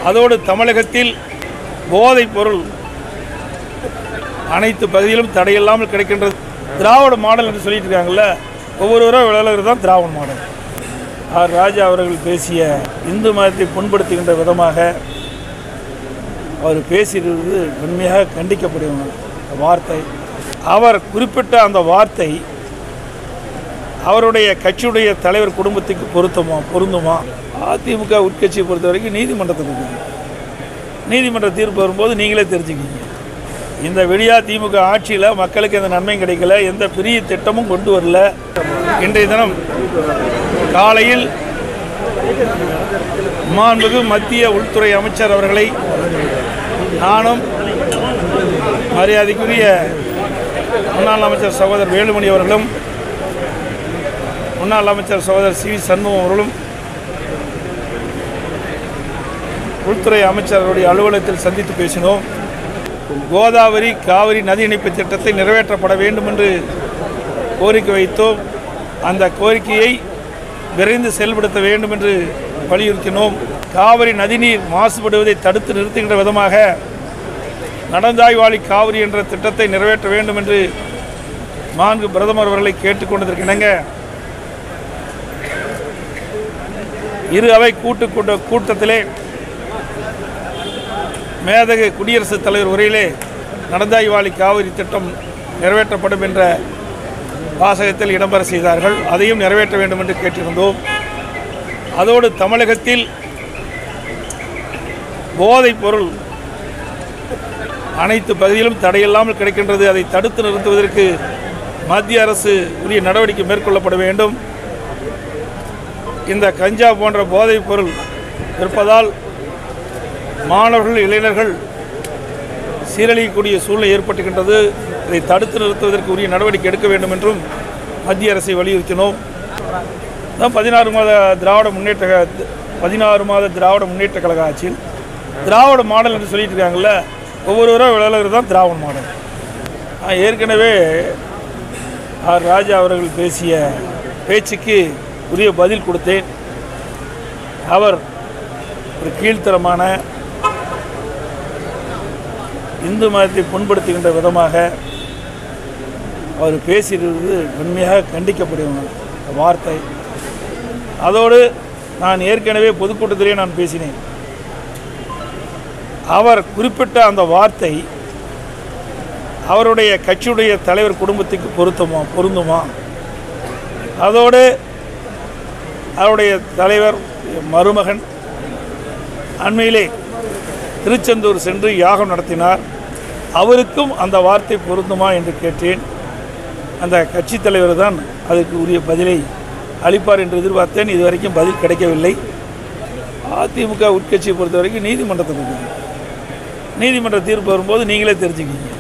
அதோடு தமிழகத்தில் போதைப் பொருள் அனைத்து பகுதியிலும் தடையில்லாமல் கிடைக்கின்றது திராவிட மாடல் என்று சொல்லிட்டு இருக்காங்கல்ல ஒவ்வொருவரும் விளையாடுறது தான் திராவிட மாடல் ஆர் ராஜா அவர்கள் பேசிய இந்து மதத்தை புண்படுத்துகின்ற விதமாக அவர் பேசியிருந்தது உண்மையாக கண்டிக்கப்படும் வார்த்தை அவர் குறிப்பிட்ட அந்த வார்த்தை அவருடைய கட்சியுடைய தலைவர் குடும்பத்துக்கு பொருத்தமா பொருந்துமா அதிமுக உட்கட்சியை பொறுத்த வரைக்கும் நீதிமன்றத்தில் இருக்குது நீதிமன்ற தீர்ப்பு வரும்போது நீங்களே தெரிஞ்சுக்கிங்க இந்த விடியா திமுக ஆட்சியில் மக்களுக்கு எந்த நன்மையும் கிடைக்கல எந்த பெரிய திட்டமும் கொண்டு வரல இன்றைய தினம் காலையில் மாண்புகு மத்திய உள்துறை அமைச்சர் அவர்களை நானும் மரியாதைக்குரிய முன்னாள் அமைச்சர் சகோதரர் வேலுமணி அவர்களும் முன்னாள் அமைச்சர் சகோதரர் சி வி சண்முகம் அவர்களும் உள்துறை அமைச்சருடைய அலுவலகத்தில் சந்தித்து பேசினோம் கோதாவரி காவிரி நதி இணைப்பு திட்டத்தை நிறைவேற்றப்பட வேண்டும் என்று கோரிக்கை வைத்தோம் அந்த கோரிக்கையை விரைந்து செயல்படுத்த வேண்டும் என்று வலியுறுத்தினோம் காவிரி நதிநீர் மாசுபடுவதை தடுத்து நிறுத்துகின்ற விதமாக நடந்தாய்வாளி காவிரி என்ற திட்டத்தை நிறைவேற்ற வேண்டும் என்று நான்கு பிரதமர் அவர்களை கேட்டுக்கொண்டதற்கு இணங்க இரு அவை கூட்டு கூட்ட கூட்டத்திலே மேதகு குடியரசுத் தலைவர் உரையிலே நடந்தாய்வாளி காவிரி திட்டம் நிறைவேற்றப்படும் என்ற வாசகத்தில் இடம்பெற செய்தார்கள் அதையும் நிறைவேற்ற வேண்டும் என்று கேட்டிருந்தோம் அதோடு தமிழகத்தில் போதைப் பொருள் அனைத்து பகுதியிலும் தடையில்லாமல் கிடைக்கின்றது அதை தடுத்து நிறுத்துவதற்கு மத்திய அரசு உரிய நடவடிக்கை மேற்கொள்ளப்பட வேண்டும் இந்த கஞ்சா போன்ற போதைப் பொருள் விற்பதால் மாணவர்கள் இளைஞர்கள் சீரழியக்கூடிய சூழ்நிலை ஏற்பட்டுகின்றது இதை தடுத்து நிறுத்துவதற்கு உரிய நடவடிக்கை எடுக்க வேண்டும் என்றும் மத்திய அரசை வலியுறுத்தினோம் தான் பதினாறு மாத திராவிட முன்னேற்ற க- பதினாறு மாத திராவிட முன்னேற்ற கழக ஆட்சியில் திராவிட மாடல் என்று சொல்லிட்டு இருக்காங்கல்ல ஒவ்வொருவரும் விளையாடுறது தான் திராவிட மாடல் நான் ஏற்கனவே ஆர் ராஜா அவர்கள் பேசிய பேச்சுக்கு உரிய பதில் கொடுத்தேன் அவர் ஒரு கீழ்த்தரமான இந்து மதத்தை புண்படுத்துகின்ற விதமாக அவர் பேசியிருந்தது உண்மையாக கண்டிக்கப்படும் வார்த்தை அதோடு நான் ஏற்கனவே பொதுக்கூட்டத்திலே நான் பேசினேன் அவர் குறிப்பிட்ட அந்த வார்த்தை அவருடைய கட்சியுடைய தலைவர் குடும்பத்துக்கு பொருத்தமா பொருந்துமா அதோடு அவருடைய தலைவர் மருமகன் அண்மையிலே திருச்செந்தூர் சென்று யாகம் நடத்தினார் அவருக்கும் அந்த வார்த்தை பொருந்துமா என்று கேட்டேன் அந்த கட்சி தலைவர் தான் அதுக்கு உரிய பதிலை அளிப்பார் என்று எதிர்பார்த்தேன் இதுவரைக்கும் பதில் கிடைக்கவில்லை அதிமுக உட்கட்சியை பொறுத்த வரைக்கும் நீதிமன்றத்தில் இருக்குது நீதிமன்ற தீர்ப்பு வரும்போது நீங்களே தெரிஞ்சுக்கிங்க